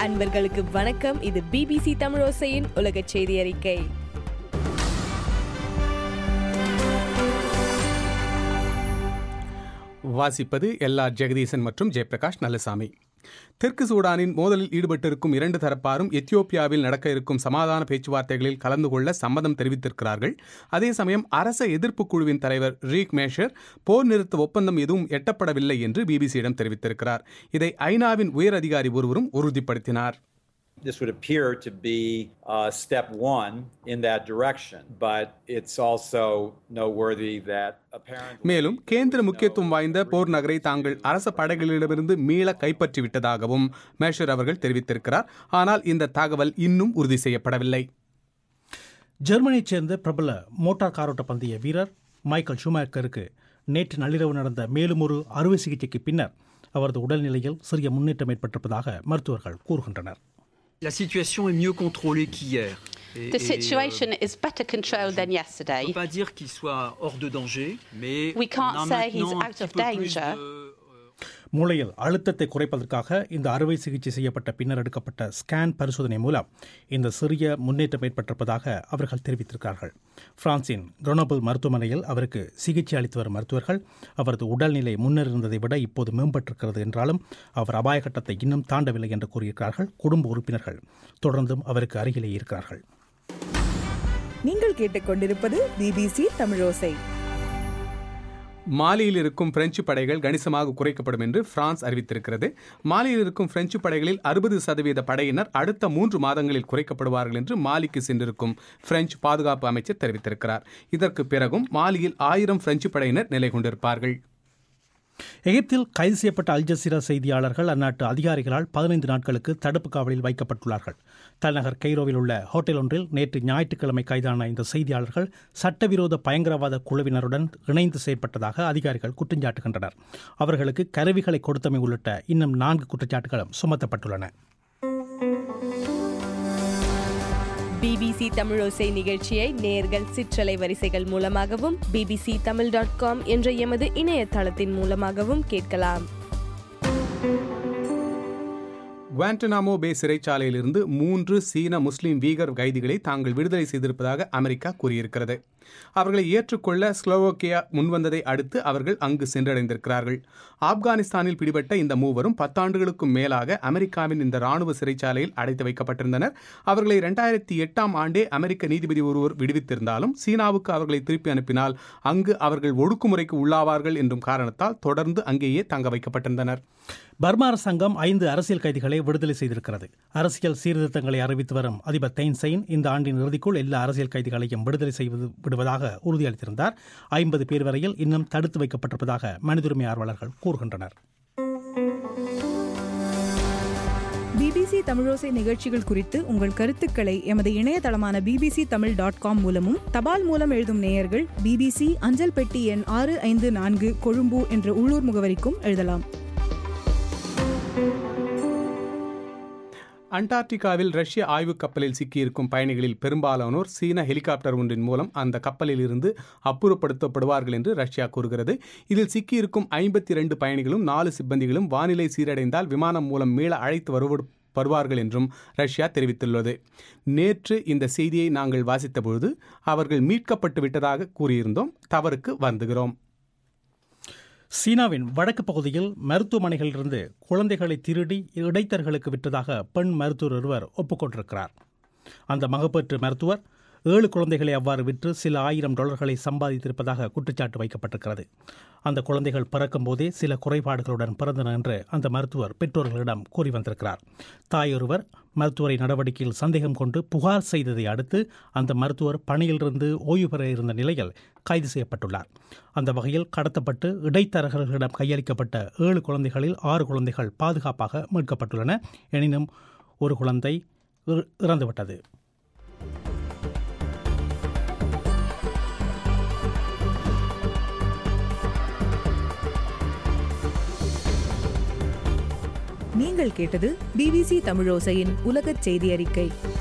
அன்பர்களுக்கு வணக்கம் இது பிபிசி தமிழோசையின் உலக செய்தி அறிக்கை வாசிப்பது எல் ஆர் ஜெகதீசன் மற்றும் ஜெயபிரகாஷ் நல்லசாமி தெற்கு சூடானின் மோதலில் ஈடுபட்டிருக்கும் இரண்டு தரப்பாரும் எத்தியோப்பியாவில் நடக்க இருக்கும் சமாதான பேச்சுவார்த்தைகளில் கலந்து கொள்ள சம்மதம் தெரிவித்திருக்கிறார்கள் அதே சமயம் அரச எதிர்ப்பு குழுவின் தலைவர் ரீக் மேஷர் போர் நிறுத்த ஒப்பந்தம் எதுவும் எட்டப்படவில்லை என்று பிபிசியிடம் தெரிவித்திருக்கிறார் இதை ஐநாவின் உயர் அதிகாரி ஒருவரும் உறுதிப்படுத்தினார் This would appear to be uh, step one in that direction, but it's also noteworthy that apparently. மேலும் கேந்திர முக்கியத்துவம் வாய்ந்த போர் நகரை தாங்கள் அரச படைகளிடமிருந்து மீள கைப்பற்றிவிட்டதாகவும் மேஷர் அவர்கள் தெரிவித்திருக்கிறார் ஆனால் இந்த தகவல் இன்னும் உறுதி செய்யப்படவில்லை ஜெர்மனியைச் சேர்ந்த பிரபல மோட்டார் காரோட்ட பந்தய வீரர் மைக்கேல் ஷூமேக்கருக்கு நேற்று நள்ளிரவு நடந்த மேலும் ஒரு அறுவை சிகிச்சைக்கு பின்னர் அவரது உடல்நிலையில் சிறிய முன்னேற்றம் ஏற்பட்டிருப்பதாக மருத்துவர்கள் கூறுகின்றனர் La situation est mieux contrôlée qu'hier. Et- The et, situation euh, is better controlled than on ne yesterday. peut pas dire qu'il soit hors de danger, mais We can't on a say he's maintenant un out petit of peu plus danger. de, euh, மூளையில் அழுத்தத்தை குறைப்பதற்காக இந்த அறுவை சிகிச்சை செய்யப்பட்ட பின்னர் எடுக்கப்பட்ட scan பரிசோதனை மூலம் இந்த சிறிய முன்னேற்றம் ஏற்பட்டிருப்பதாக அவர்கள் தெரிவித்திருக்கிறார்கள் பிரான்சின் குரோனோபல் மருத்துவமனையில் அவருக்கு சிகிச்சை அளித்து வரும் மருத்துவர்கள் அவரது உடல்நிலை முன்னர் இருந்ததை விட இப்போது மேம்பட்டிருக்கிறது என்றாலும் அவர் அபாய கட்டத்தை இன்னும் தாண்டவில்லை என்று கூறியிருக்கிறார்கள் குடும்ப உறுப்பினர்கள் தொடர்ந்தும் அவருக்கு அருகிலே இருக்கிறார்கள் நீங்கள் கேட்டுக்கொண்டிருப்பது பிபிசி தமிழோசை மாலியில் இருக்கும் பிரெஞ்சு படைகள் கணிசமாக குறைக்கப்படும் என்று பிரான்ஸ் அறிவித்திருக்கிறது மாலியில் இருக்கும் பிரெஞ்சு படைகளில் அறுபது சதவீத படையினர் அடுத்த மூன்று மாதங்களில் குறைக்கப்படுவார்கள் என்று மாலிக்கு சென்றிருக்கும் பிரெஞ்சு பாதுகாப்பு அமைச்சர் தெரிவித்திருக்கிறார் இதற்கு பிறகும் மாலியில் ஆயிரம் பிரெஞ்சு படையினர் நிலை கொண்டிருப்பார்கள் எகிப்தில் கைது செய்யப்பட்ட அல் ஜசீரா செய்தியாளர்கள் அந்நாட்டு அதிகாரிகளால் பதினைந்து நாட்களுக்கு தடுப்பு காவலில் வைக்கப்பட்டுள்ளார்கள் தலைநகர் கெய்ரோவில் உள்ள ஹோட்டல் ஒன்றில் நேற்று ஞாயிற்றுக்கிழமை கைதான இந்த செய்தியாளர்கள் சட்டவிரோத பயங்கரவாத குழுவினருடன் இணைந்து செயற்பட்டதாக அதிகாரிகள் குற்றஞ்சாட்டுகின்றனர் அவர்களுக்கு கருவிகளை கொடுத்தமை உள்ளிட்ட இன்னும் நான்கு குற்றச்சாட்டுகளும் சுமத்தப்பட்டுள்ளன பிபிசி தமிழோசை நிகழ்ச்சியை நேர்கள் சிற்றலை வரிசைகள் மூலமாகவும் பிபிசி தமிழ் டாட் காம் என்ற எமது இணையதளத்தின் மூலமாகவும் கேட்கலாம் குவாண்டனாமோ பே சிறைச்சாலையிலிருந்து மூன்று சீன முஸ்லிம் வீகர் கைதிகளை தாங்கள் விடுதலை செய்திருப்பதாக அமெரிக்கா கூறியிருக்கிறது அவர்களை ஏற்றுக்கொள்ள ஸ்லோவோக்கியா முன்வந்ததை அடுத்து அவர்கள் அங்கு சென்றடைந்திருக்கிறார்கள் ஆப்கானிஸ்தானில் பிடிபட்ட இந்த மூவரும் பத்தாண்டுகளுக்கும் மேலாக அமெரிக்காவின் இந்த ராணுவ சிறைச்சாலையில் அடைத்து வைக்கப்பட்டிருந்தனர் அவர்களை இரண்டாயிரத்தி எட்டாம் ஆண்டே அமெரிக்க நீதிபதி ஒருவர் விடுவித்திருந்தாலும் சீனாவுக்கு அவர்களை திருப்பி அனுப்பினால் அங்கு அவர்கள் ஒடுக்குமுறைக்கு உள்ளாவார்கள் என்றும் காரணத்தால் தொடர்ந்து அங்கேயே தங்க வைக்கப்பட்டிருந்தனர் பர்மா அரசாங்கம் ஐந்து அரசியல் கைதிகளை விடுதலை செய்திருக்கிறது அரசியல் சீர்திருத்தங்களை அறிவித்து வரும் அதிபர் தெயின் செயின் இந்த ஆண்டின் இறுதிக்குள் எல்லா அரசியல் கைதிகளையும் விடுதலை செய்வது விடுவதாக உறுதியளித்திருந்தார் ஐம்பது பேர் வரையில் இன்னும் தடுத்து வைக்கப்பட்டிருப்பதாக மனிதுரிமை ஆர்வலர்கள் கூறுகின்றனர் பிபிசி தமிழோசை நிகழ்ச்சிகள் குறித்து உங்கள் கருத்துக்களை எமது இணையதளமான பிபிசி தமிழ் டாட் காம் மூலமும் தபால் மூலம் எழுதும் நேயர்கள் பிபிசி அஞ்சல் பெட்டி எண் ஆறு ஐந்து நான்கு கொழும்பு என்ற உள்ளூர் முகவரிக்கும் எழுதலாம் அண்டார்டிகாவில் ரஷ்ய ஆய்வுக் கப்பலில் சிக்கியிருக்கும் பயணிகளில் பெரும்பாலானோர் சீன ஹெலிகாப்டர் ஒன்றின் மூலம் அந்த கப்பலில் இருந்து அப்புறப்படுத்தப்படுவார்கள் என்று ரஷ்யா கூறுகிறது இதில் சிக்கியிருக்கும் ஐம்பத்தி இரண்டு பயணிகளும் நாலு சிப்பந்திகளும் வானிலை சீரடைந்தால் விமானம் மூலம் மீள அழைத்து வருவ வருவார்கள் என்றும் ரஷ்யா தெரிவித்துள்ளது நேற்று இந்த செய்தியை நாங்கள் வாசித்தபொழுது அவர்கள் மீட்கப்பட்டு விட்டதாக கூறியிருந்தோம் தவறுக்கு வந்துகிறோம் சீனாவின் வடக்கு பகுதியில் மருத்துவமனைகளிலிருந்து குழந்தைகளை திருடி இடைத்தர்களுக்கு விற்றதாக பெண் மருத்துவர் ஒருவர் ஒப்புக்கொண்டிருக்கிறார் அந்த மகப்பேற்று மருத்துவர் ஏழு குழந்தைகளை அவ்வாறு விற்று சில ஆயிரம் டாலர்களை சம்பாதித்திருப்பதாக குற்றச்சாட்டு வைக்கப்பட்டிருக்கிறது அந்த குழந்தைகள் பிறக்கும் போதே சில குறைபாடுகளுடன் பிறந்தன என்று அந்த மருத்துவர் பெற்றோர்களிடம் கூறி வந்திருக்கிறார் தாயொருவர் மருத்துவரை நடவடிக்கையில் சந்தேகம் கொண்டு புகார் செய்ததை அடுத்து அந்த மருத்துவர் பணியிலிருந்து ஓய்வு பெற இருந்த நிலையில் கைது செய்யப்பட்டுள்ளார் அந்த வகையில் கடத்தப்பட்டு இடைத்தரகர்களிடம் கையளிக்கப்பட்ட ஏழு குழந்தைகளில் ஆறு குழந்தைகள் பாதுகாப்பாக மீட்கப்பட்டுள்ளன எனினும் ஒரு குழந்தை இற- இறந்துவிட்டது நீங்கள் கேட்டது பிபிசி தமிழோசையின் உலகச் செய்தி அறிக்கை